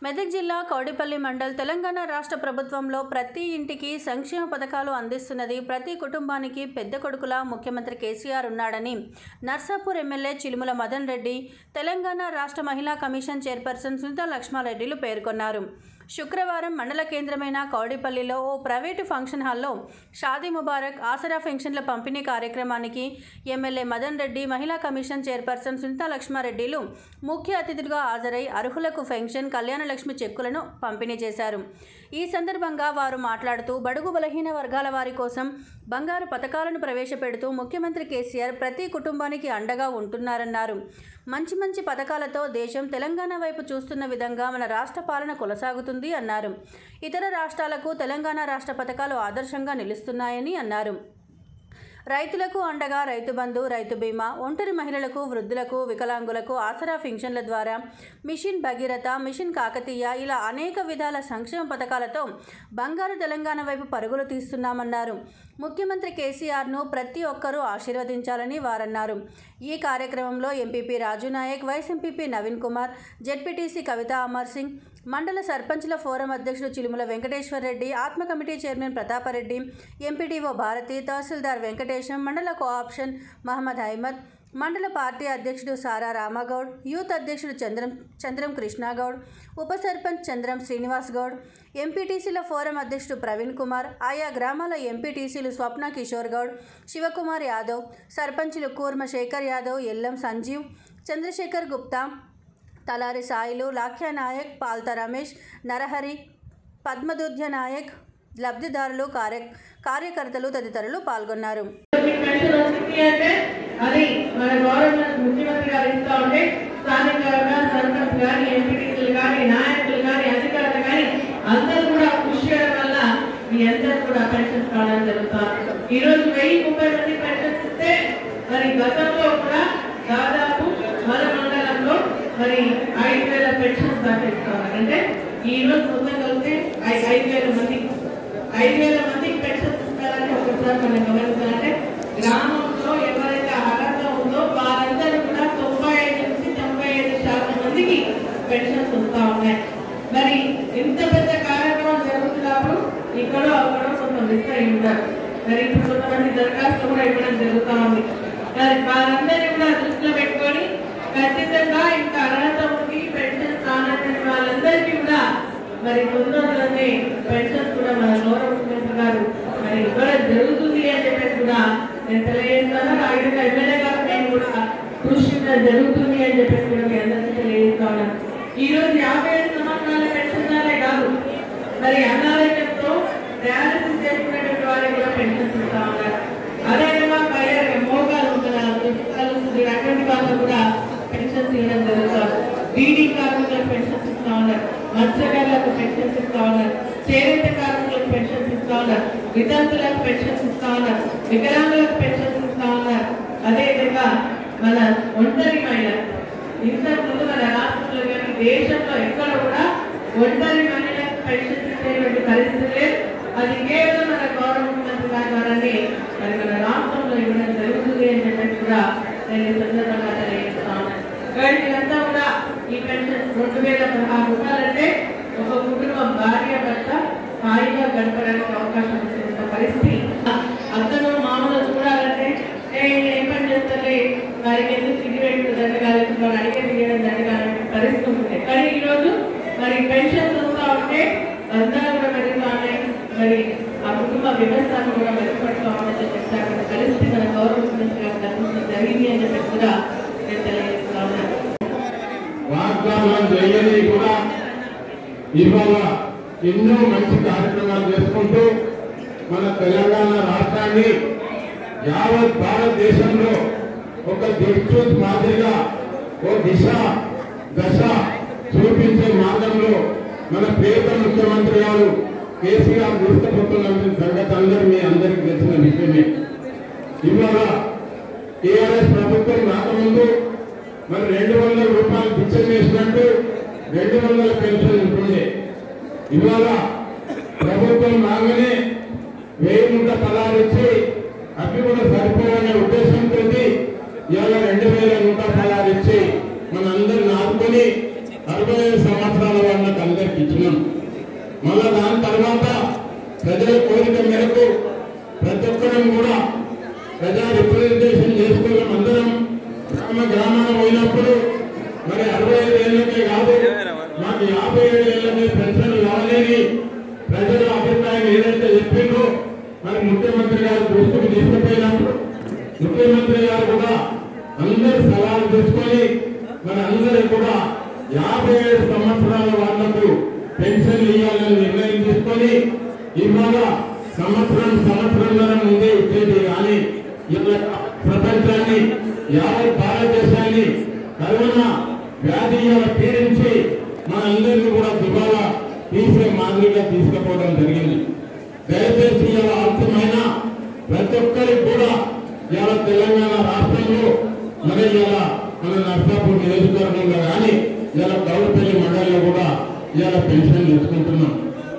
మెదక్ జిల్లా కౌడిపల్లి మండల్ తెలంగాణ రాష్ట్ర ప్రభుత్వంలో ప్రతి ఇంటికి సంక్షేమ పథకాలు అందిస్తున్నది ప్రతి కుటుంబానికి పెద్ద కొడుకులా ముఖ్యమంత్రి కేసీఆర్ ఉన్నాడని నర్సాపూర్ ఎమ్మెల్యే చిలుముల మదన్ రెడ్డి తెలంగాణ రాష్ట్ర మహిళా కమిషన్ చైర్పర్సన్ సునీత లక్ష్మారెడ్డిలు పేర్కొన్నారు శుక్రవారం మండల కేంద్రమైన కౌడిపల్లిలో ఓ ప్రైవేటు ఫంక్షన్ హాల్లో షాదీ ముబారక్ ఆసరా పెన్షన్ల పంపిణీ కార్యక్రమానికి ఎమ్మెల్యే మదన్ రెడ్డి మహిళా కమిషన్ చైర్పర్సన్ సునీతా లక్ష్మారెడ్డిలు ముఖ్య అతిథులుగా హాజరై అర్హులకు పెన్షన్ కళ్యాణలక్ష్మి చెక్కులను పంపిణీ చేశారు ఈ సందర్భంగా వారు మాట్లాడుతూ బడుగు బలహీన వర్గాల వారి కోసం బంగారు పథకాలను ప్రవేశపెడుతూ ముఖ్యమంత్రి కేసీఆర్ ప్రతి కుటుంబానికి అండగా ఉంటున్నారన్నారు మంచి మంచి పథకాలతో దేశం తెలంగాణ వైపు చూస్తున్న విధంగా మన రాష్ట్ర పాలన కొనసాగుతుంది అన్నారు ఇతర రాష్ట్రాలకు తెలంగాణ రాష్ట్ర పథకాలు ఆదర్శంగా నిలుస్తున్నాయని అన్నారు రైతులకు అండగా రైతు బంధు రైతు బీమా ఒంటరి మహిళలకు వృద్ధులకు వికలాంగులకు ఆసరా పింఛన్ల ద్వారా మిషన్ భగీరథ మిషన్ కాకతీయ ఇలా అనేక విధాల సంక్షేమ పథకాలతో బంగారు తెలంగాణ వైపు పరుగులు తీస్తున్నామన్నారు ముఖ్యమంత్రి కేసీఆర్ను ప్రతి ఒక్కరూ ఆశీర్వదించాలని వారన్నారు ఈ కార్యక్రమంలో MPP Raju Naik vice MPP Naveen Kumar ZPTC Kavitha Amar Singh మండల సర్పంచ్ల ఫోరం అధ్యక్షుడు చిలుముల వెంకటేశ్వర్ రెడ్డి ఆత్మ committee chairman Pratapreddy MPDO Bharathi tahsildar Venkatesham మండల కోఆప్షన్ మహమ్మద్ అహ్మద్ మండల పార్టీ అధ్యక్షుడు సారా రామగౌడ్ యూత్ అధ్యక్షుడు చంద్రం చంద్రం కృష్ణాగౌడ్ ఉప సర్పంచ్ చంద్రం శ్రీనివాస్ గౌడ్ ఎంపీటీసీల ఫోరం అధ్యక్షుడు ప్రవీణ్ కుమార్ ఆయా గ్రామాల ఎంపీటీసీలు స్వప్న కిషోర్ గౌడ్ శివకుమార్ యాదవ్ సర్పంచులు కూర్మ శేఖర్ యాదవ్ ఎల్లం సంజీవ్ చంద్రశేఖర్ గుప్తా తలారి సాయిలు లాఖ్య నాయక్ పాల్త రమేష్ నరహరి పద్మదుధ్య నాయక్ లబ్ధిదారులు కార్య కార్యకర్తలు తదితరులు పాల్గొన్నారు మీకు పెన్షన్ వచ్చింది అంటే అది మన గవర్నమెంట్ ముఖ్యమంత్రి గారు ఇస్తా ఉంటే స్థానికంగా సర్పంచ్ కానీ ఎంపీటీసీలు కానీ నాయకులు కానీ అధికారులు కానీ అందరూ కూడా కృషి చేయడం వల్ల మీ అందరూ కూడా పెన్షన్స్ రావడం జరుగుతుంది ఈ రోజు వెయ్యి ముప్పై మంది పెన్షన్స్ ఇస్తే మరి గతంలో కూడా దాదాపు మన మండలంలో మరి ఐదు వేల పెన్షన్స్ దాకా ఇస్తారు అంటే ఈ రోజు మొత్తం కలిపితే ఐ- ఐదు వేల మంది ఐదు వేల మందికి పెన్షన్స్ ఇస్తారని ఒకసారి మనం గమనించాలంటే గ్రామంలో ఎవరైతే అర్హత ఉందో వారందరూ కూడా తొంభై ఐదు నుంచి తొంభై ఐదు శాతం మందికి పెన్షన్స్ వస్తూ ఉన్నాయి మరి ఇంత పెద్ద కార్యక్రమం జరుగుతున్నప్పుడు ఇక్కడ అక్కడ కొంత మిస్ అయి ఉంటారు మరి ఇప్పుడు కొంతమంది దరఖాస్తు కూడా ఇవ్వడం జరుగుతూ ఉంది మరి వారందరినీ కూడా దృష్టిలో పెట్టుకొని ఖచ్చితంగా ఇంకా అర్హత ఉంది పెన్షన్స్ రానటువంటి వాళ్ళందరికీ కూడా మరి తొందరలోనే పెన్షన్స్ కూడా మన గౌరవ ముఖ్యమంత్రి గారు మరి ఇవ్వడం జరుగుతుంది అని చెప్పేసి కూడా నేను తెలియజేస్తాను ఆ విధంగా ఎమ్మెల్యే గారు నేను కూడా కృషి చేయడం జరుగుతుంది అని చెప్పేసి కూడా మీ అందరికీ తెలియజేస్తా ఉన్నాను ఈ రోజు యాభై ఏడు సంవత్సరాల పెన్షన్దారే కాదు మరి అనారోగ్యంతో డయాలసిస్ చేసుకునేటువంటి వారికి కూడా పెన్షన్స్ ఇస్తా ఉన్నారు అదేవిధంగా పైన మోకాలు ఉంటున్నారు దుష్టాలు అటువంటి వాళ్ళకు కూడా పెన్షన్స్ ఇవ్వడం జరుగుతుంది బీడీ కార్మికులకు పెన్షన్స్ ఇస్తా ఉన్నారు మత్స్యకారులకు పెన్షన్స్ ఇస్తా ఉన్నారు చేనేత కార్మికులకు పెన్షన్స్ ఇస్తా ఉన్నారు వితంతులకు పెన్షన్స్ ఇస్తా ఉన్నారు వికలాంగులకు పెన్షన్స్ ఇస్తా ఉన్నారు అదేవిధంగా మన ఒంటరి మహిళ ఇంతకు ముందు మన రాష్ట్రంలో కానీ దేశంలో ఎక్కడ కూడా ఒంటరి మహిళలకు పెన్షన్స్ ఇచ్చేటువంటి పరిస్థితి లేదు అది కేవలం మన గౌరవ ముఖ్యమంత్రి గారి ద్వారానే మరి మన రాష్ట్రంలో ఇవ్వడం జరుగుతుంది అని చెప్పేసి కూడా నేను ఈ సందర్భంగా తెలియజేస్తా ఉన్నాను కాబట్టి ఇదంతా కూడా ఈ పెన్షన్ రెండు వేల పదహారు రూపాయలంటే ఒక కుటుంబం భార్య భర్త హాయిగా గడపడానికి అవకాశం ఇచ్చిన పరిస్థితి అతను మామూలు చూడాలంటే "ఏ, ఈయన ఏం పని చేస్తారే వారికి ఎందుకు సిగరెట్ జరగాలి వారు అడిగే తీయడం జరగాలి పరిస్థితి ఉంటుంది కానీ ఈరోజు మరి పెన్షన్స్ వస్తూ ఉంటే అందరూ కూడా మెరుగుతా ఉన్నాయి మరి ఆ కుటుంబ వ్యవస్థను కూడా మెరుగుపడుతూ ఉందని చెప్పేసి అక్కడ పరిస్థితి మన గౌరవ ముఖ్యమంత్రి గారు కల్పించడం జరిగింది అని చెప్పేసి కూడా నేను తెలియజేస్తా ఉన్నాను వాగ్దానం చేయని కూడా ఇవాళ ఎన్నో మంచి కార్యక్రమాలు చేసుకుంటూ మన తెలంగాణ రాష్ట్రాన్ని యావత్ భారతదేశంలో ఒక దిక్సూచ్ మాదిరిగా ఓ దిశ దశ చూపించే మార్గంలో మన ప్రియత ముఖ్యమంత్రి గారు కేసీఆర్ తీసుకుపోతున్న సంగతి అందరూ మీ అందరికీ తెలిసిన విషయమే ఇవాళ టీఆర్ఎస్ ప్రభుత్వం రాకముందు మరి రెండు వందల రూపాయలు పిచ్చం వేసినట్టు రెండు వందల పెన్షన్ ఉంటుండే ఇవాళ ప్రభుత్వం రాగానే వెయ్యి నూట పదహారు ఇచ్చి అవి కూడా సరిపోవనే ఉద్దేశంతో ఇవాళ రెండు వేల నూట పదహారు ఇచ్చి మన అందరిని ఆదుకొని అరవై ఐదు సంవత్సరాల వాళ్ళకి అందరికీ ప్రజా రిప్రజెంటేషన్ చేసుకోవడం అందరం గ్రామ గ్రామాన పోయినప్పుడు మరి అరవై ఐదు ఏళ్ళకే కాదు మాకు యాభై ఏడు ఏళ్ళకే పెన్షన్ కావాలని ప్రజల అభిప్రాయం ఏదైతే చెప్పిందో మరి ముఖ్యమంత్రి గారు దృష్టికి తీసుకుపోయినప్పుడు ముఖ్యమంత్రి గారు కూడా అందరు సలహాలు తీసుకొని మరి అందరూ కూడా యాభై ఏడు సంవత్సరాల వాళ్లకు పెన్షన్ ఇవ్వాలని నిర్ణయం తీసుకొని ఇవాళ సంవత్సరం సంవత్సరంన్నర ముందే ఇచ్చేది కానీ ఇలా ప్రపంచాన్ని యావత్ భారతదేశాన్ని కరోనా వ్యాధి ఇలా పీడించి మన అందరినీ కూడా దుబారా తీసే మాదిరిగా తీసుకుపోవడం జరిగింది దయచేసి ఇలా అవసరమైన ప్రతి ఒక్కరికి కూడా ఇలా తెలంగాణ రాష్ట్రంలో మరి ఇలా మన నర్సాపూర్ నియోజకవర్గంలో కానీ ఇలా గౌరపల్లి మండలిలో కూడా ఇలా పెన్షన్ తీసుకుంటున్నాం